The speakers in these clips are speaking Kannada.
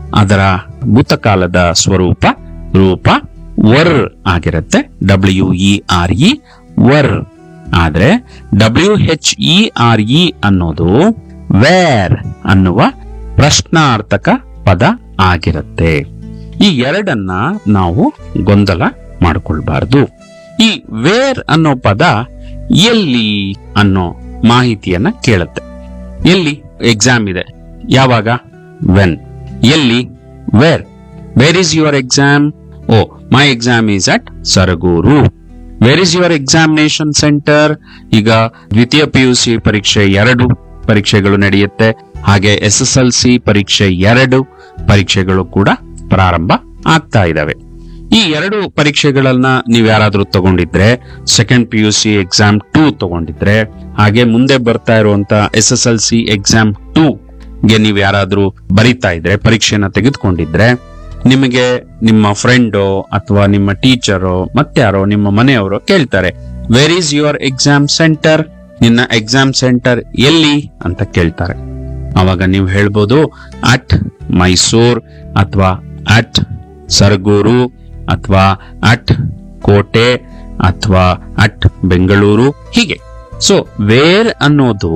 ಅದರ ಭೂತಕಾಲದ ಸ್ವರೂಪ ರೂಪ ವರ್ ಆಗಿರುತ್ತೆ W E R E were ಆದ್ರೆ W H E R E ಅನ್ನೋದು ವೇರ್ ಅನ್ನುವ ಪ್ರಶ್ನಾರ್ಥಕ ಪದ ಆಗಿರುತ್ತೆ ಈ ಎರಡನ್ನ ನಾವು ಗೊಂದಲ ಮಾಡಿಕೊಳ್ಬಾರ್ದು ಈ ವೇರ್ ಅನ್ನೋ ಪದ ಎಲ್ಲಿ ಅನ್ನೋ ಮಾಹಿತಿಯನ್ನ ಕೇಳುತ್ತೆ ಎಲ್ಲಿ ಎಕ್ಸಾಮ್ ಇದೆ ಯಾವಾಗ ವೆನ್ ಎಲ್ಲಿ where where is your exam oh my exam is at Saragur where is your examination centre ಈಗ ದ್ವಿತೀಯ ಪಿ ಯು ಸಿ ಪರೀಕ್ಷೆ ಎರಡು ಪರೀಕ್ಷೆಗಳು ನಡೆಯುತ್ತೆ ಹಾಗೆ ಎಸ್ ಎಸ್ ಎಲ್ ಸಿ ಪರೀಕ್ಷೆ ಎರಡು ಪರೀಕ್ಷೆಗಳು ಕೂಡ ಪ್ರಾರಂಭ ಆಗ್ತಾ ಇದಾವೆ ಈ ಎರಡು ಪರೀಕ್ಷೆಗಳನ್ನ ನೀವ್ ಯಾರಾದ್ರೂ ತಗೊಂಡಿದ್ರೆ second P U C exam two ತಗೊಂಡಿದ್ರೆ ಹಾಗೆ ಮುಂದೆ ಬರ್ತಾ ಇರುವಂತ S S L C exam two ಗೆ ನೀವ್ ಯಾರಾದ್ರೂ ಬರಿತಾ ಇದ್ರೆ ಪರೀಕ್ಷೆನ ತೆಗೆದುಕೊಂಡಿದ್ರೆ ನಿಮಗೆ ನಿಮ್ಮ ಫ್ರೆಂಡೋ ಅಥವಾ ನಿಮ್ಮ ಟೀಚರೋ ಮತ್ತಾರೋ ನಿಮ್ಮ ಮನೆಯವರು ಕೇಳ್ತಾರೆ where is your exam centre ನಿನ್ನ ಎಕ್ಸಾಮ್ ಸೆಂಟರ್ ಎಲ್ಲಿ ಅಂತ ಕೇಳ್ತಾರೆ ಅವಾಗ ನೀವು ಹೇಳ್ಬೋದು ಅಟ್ ಮೈಸೂರ್ ಅಥವಾ ಅಟ್ ಸರಗೂರು ಅಥವಾ ಅಟ್ ಕೋಟೆ ಅಥವಾ ಅಟ್ ಬೆಂಗಳೂರು ಹೀಗೆ ಸೊ ವೇರ್ ಅನ್ನೋದು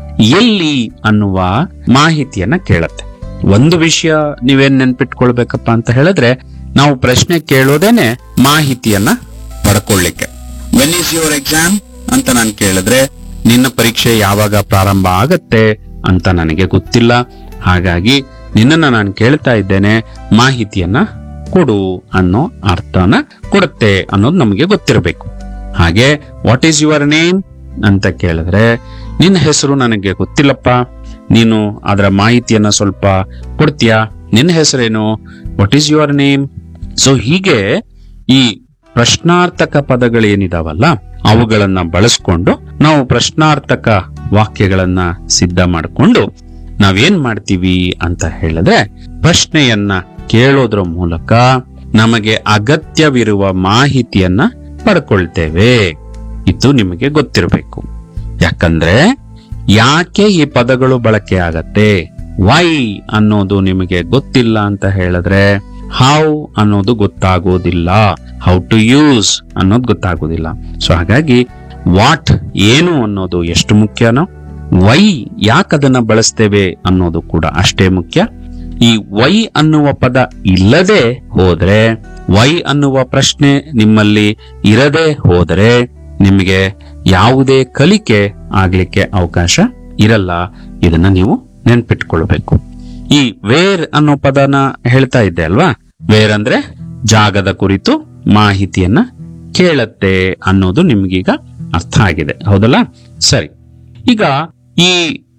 ಎಲ್ಲಿ ಅನ್ನುವ ಮಾಹಿತಿಯನ್ನ ಕೇಳತ್ತೆ ಒಂದು ವಿಷಯ ನೀವೇನ್ ನೆನ್ಪಿಟ್ಕೊಳ್ಬೇಕಪ್ಪ ಅಂತ ಹೇಳಿದ್ರೆ ನಾವು ಪ್ರಶ್ನೆ ಕೇಳೋದೇನೆ ಮಾಹಿತಿಯನ್ನ ಪಡ್ಕೊಳ್ಳಿಕ್ಕೆ ವೆನ್ ಈಸ್ ಯುವರ್ ಎಕ್ಸಾಮ್ ಅಂತ ನಾನು ಕೇಳಿದ್ರೆ ನಿನ್ನ ಪರೀಕ್ಷೆ ಯಾವಾಗ ಪ್ರಾರಂಭ ಆಗತ್ತೆ ಅಂತ ನನಗೆ ಗೊತ್ತಿಲ್ಲ ಹಾಗಾಗಿ ನಿನ್ನನ್ನ ನಾನು ಕೇಳ್ತಾ ಇದ್ದೇನೆ ಮಾಹಿತಿಯನ್ನ ಕೊಡು ಅನ್ನೋ ಅರ್ಥನ ಕೊಡುತ್ತೆ ಅನ್ನೋದು ನಮಗೆ ಗೊತ್ತಿರಬೇಕು ಹಾಗೆ ವಾಟ್ ಈಸ್ ಯುವರ್ ನೇಮ್ ಅಂತ ಕೇಳಿದ್ರೆ ನಿನ್ನ ಹೆಸರು ನನಗೆ ಗೊತ್ತಿಲ್ಲಪ್ಪ ನೀನು ಅದರ ಮಾಹಿತಿಯನ್ನ ಸ್ವಲ್ಪ ಕೊಡ್ತೀಯಾ ನಿನ್ನ ಹೆಸರೇನು what is your name so ಹೀಗೆ ಈ ಪ್ರಶ್ನಾರ್ಥಕ ಪದಗಳೇನಿದಾವಲ್ಲ ಅವುಗಳನ್ನ ಬಳಸ್ಕೊಂಡು ನಾವು ಪ್ರಶ್ನಾರ್ಥಕ ವಾಕ್ಯಗಳನ್ನ ಸಿದ್ಧ ಮಾಡಿಕೊಂಡು ನಾವೇನ್ ಮಾಡ್ತೀವಿ ಅಂತ ಹೇಳಿದ್ರೆ ಪ್ರಶ್ನೆಯನ್ನ ಕೇಳೋದ್ರ ಮೂಲಕ ನಮಗೆ ಅಗತ್ಯವಿರುವ ಮಾಹಿತಿಯನ್ನ ಪಡ್ಕೊಳ್ತೇವೆ ಇದು ನಿಮಗೆ ಗೊತ್ತಿರಬೇಕು ಯಾಕಂದ್ರೆ ಯಾಕೆ ಈ ಪದಗಳು ಬಳಕೆ ಆಗತ್ತೆ ವೈ ಅನ್ನೋದು ನಿಮಗೆ ಗೊತ್ತಿಲ್ಲ ಅಂತ ಹೇಳಿದ್ರೆ ಹೌ ಅನ್ನೋದು ಗೊತ್ತಾಗೋದಿಲ್ಲ ಹೌ ಟು ಯೂಸ್ ಅನ್ನೋದು ಗೊತ್ತಾಗೋದಿಲ್ಲ ಸೊ ಹಾಗಾಗಿ ವಾಟ್ ಏನು ಅನ್ನೋದು ಎಷ್ಟು ಮುಖ್ಯನೋ ವೈ ಯಾಕದನ್ನ ಬಳಸ್ತೇವೆ ಅನ್ನೋದು ಕೂಡ ಅಷ್ಟೇ ಮುಖ್ಯ ಈ ವೈ ಅನ್ನುವ ಪದ ಇಲ್ಲದೆ ಹೋದ್ರೆ ವೈ ಅನ್ನುವ ಪ್ರಶ್ನೆ ನಿಮ್ಮಲ್ಲಿ ಇರದೆ ಹೋದರೆ ನಿಮಗೆ ಯಾವುದೇ ಕಲಿಕೆ ಆಗ್ಲಿಕ್ಕೆ ಅವಕಾಶ ಇರಲ್ಲ ಇದನ್ನ ನೀವು ನೆನ್ಪಿಟ್ಕೊಳ್ಬೇಕು ಈ ವೇರ್ ಅನ್ನೋ ಪದನ ಹೇಳ್ತಾ ಇದ್ದೆ ಅಲ್ವಾ ವೇರ್ ಅಂದ್ರೆ ಜಾಗದ ಕುರಿತು ಮಾಹಿತಿಯನ್ನ ಕೇಳತ್ತೆ ಅನ್ನೋದು ನಿಮ್ಗೀಗ ಅರ್ಥ ಆಗಿದೆ ಹೌದಲ್ಲ ಸರಿ ಈಗ ಈ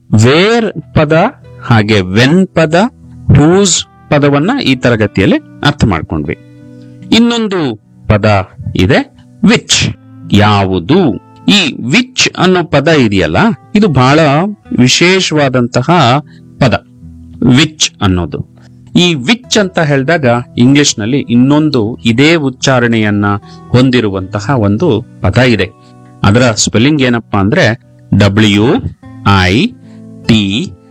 ವೇರ್ ಪದ ಹಾಗೆ ವೆನ್ ಪದ ಹೂಸ್ ಪದವನ್ನ ಈ ತರಗತಿಯಲ್ಲಿ ಅರ್ಥ ಮಾಡ್ಕೊಂಡ್ವಿ ಇನ್ನೊಂದು ಪದ ಇದೆ ವಿಚ್ ಯಾವುದು ಈ ವಿಚ್ ಅನ್ನೋ ಪದ ಇದೆಯಲ್ಲ ಇದು ಬಹಳ ವಿಶೇಷವಾದಂತಹ ಪದ ವಿಚ್ ಅನ್ನೋದು ಈ ವಿಚ್ ಅಂತ ಹೇಳಿದಾಗ ಇಂಗ್ಲಿಷ್ ನಲ್ಲಿ ಇನ್ನೊಂದು ಇದೇ ಉಚ್ಚಾರಣೆಯನ್ನ ಹೊಂದಿರುವಂತಹ ಒಂದು ಪದ ಇದೆ ಅದರ ಸ್ಪೆಲ್ಲಿಂಗ್ ಏನಪ್ಪಾ ಅಂದ್ರೆ W I T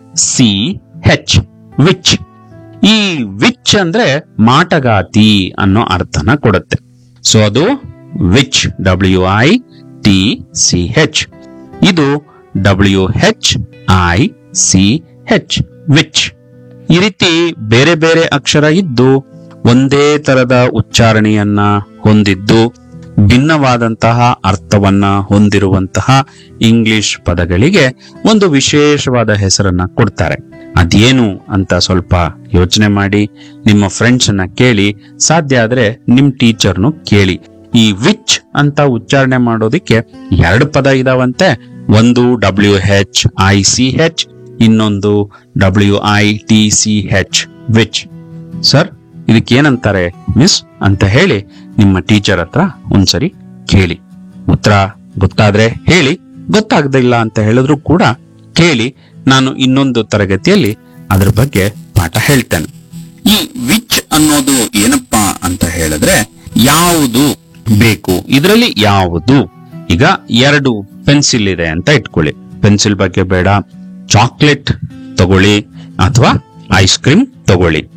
C H which ಈ ವಿಚ್ ಅಂದ್ರೆ ಮಾಟಗಾತಿ ಅನ್ನೋ ಅರ್ಥನ ಕೊಡುತ್ತೆ ಸೊ ಅದು which W I T C H ಇದು W H I C H which ಈ ರೀತಿ ಬೇರೆ ಬೇರೆ ಅಕ್ಷರ ಇದ್ದು ಒಂದೇ ತರದ ಉಚ್ಚಾರಣೆಯನ್ನ ಹೊಂದಿದ್ದು ಭಿನ್ನವಾದಂತಹ ಅರ್ಥವನ್ನ ಹೊಂದಿರುವಂತಹ ಇಂಗ್ಲಿಷ್ ಪದಗಳಿಗೆ ಒಂದು ವಿಶೇಷವಾದ ಹೆಸರನ್ನ ಕೊಡ್ತಾರೆ ಅದೇನು ಅಂತ ಸ್ವಲ್ಪ ಯೋಚನೆ ಮಾಡಿ ನಿಮ್ಮ ಫ್ರೆಂಡ್ಸ್ ಅನ್ನ ಕೇಳಿ ಸಾಧ್ಯ ಆದ್ರೆ ನಿಮ್ ಟೀಚರ್ನು ಕೇಳಿ ಈ ವಿಚ್ ಅಂತ ಉಚ್ಚಾರಣೆ ಮಾಡೋದಿಕ್ಕೆ ಎರಡು ಪದ ಇದಾವಂತೆ ಒಂದು W H I C H ಇನ್ನೊಂದು W I T C H which sir ಇದಕ್ಕೆ ಏನಂತಾರೆ ಮಿಸ್ ಅಂತ ಹೇಳಿ ನಿಮ್ಮ ಟೀಚರ್ ಹತ್ರ ಒಂದ್ಸರಿ ಕೇಳಿ ಉತ್ತರ ಗೊತ್ತಾದ್ರೆ ಹೇಳಿ ಗೊತ್ತಾಗದಿಲ್ಲ ಅಂತ ಹೇಳಿದ್ರು ಕೂಡ ಕೇಳಿ ನಾನು ಇನ್ನೊಂದು ತರಗತಿಯಲ್ಲಿ ಅದ್ರ ಬಗ್ಗೆ ಪಾಠ ಹೇಳ್ತೇನೆ ಈ ವಿಚ್ ಅನ್ನೋದು ಏನಪ್ಪಾ ಅಂತ ಹೇಳಿದ್ರೆ ಯಾವುದು ಬೇಕು ಇದರಲ್ಲಿ ಯಾವುದು ಈಗ ಎರಡು ಪೆನ್ಸಿಲ್ ಇದೆ ಅಂತ ಇಟ್ಕೊಳ್ಳಿ ಪೆನ್ಸಿಲ್ ಬಗ್ಗೆ ಬೇಡ ಚಾಕ್ಲೇಟ್ ತಗೊಳ್ಳಿ ಅಥವಾ ಐಸ್ ಕ್ರೀಮ್ ತಗೊಳ್ಳಿ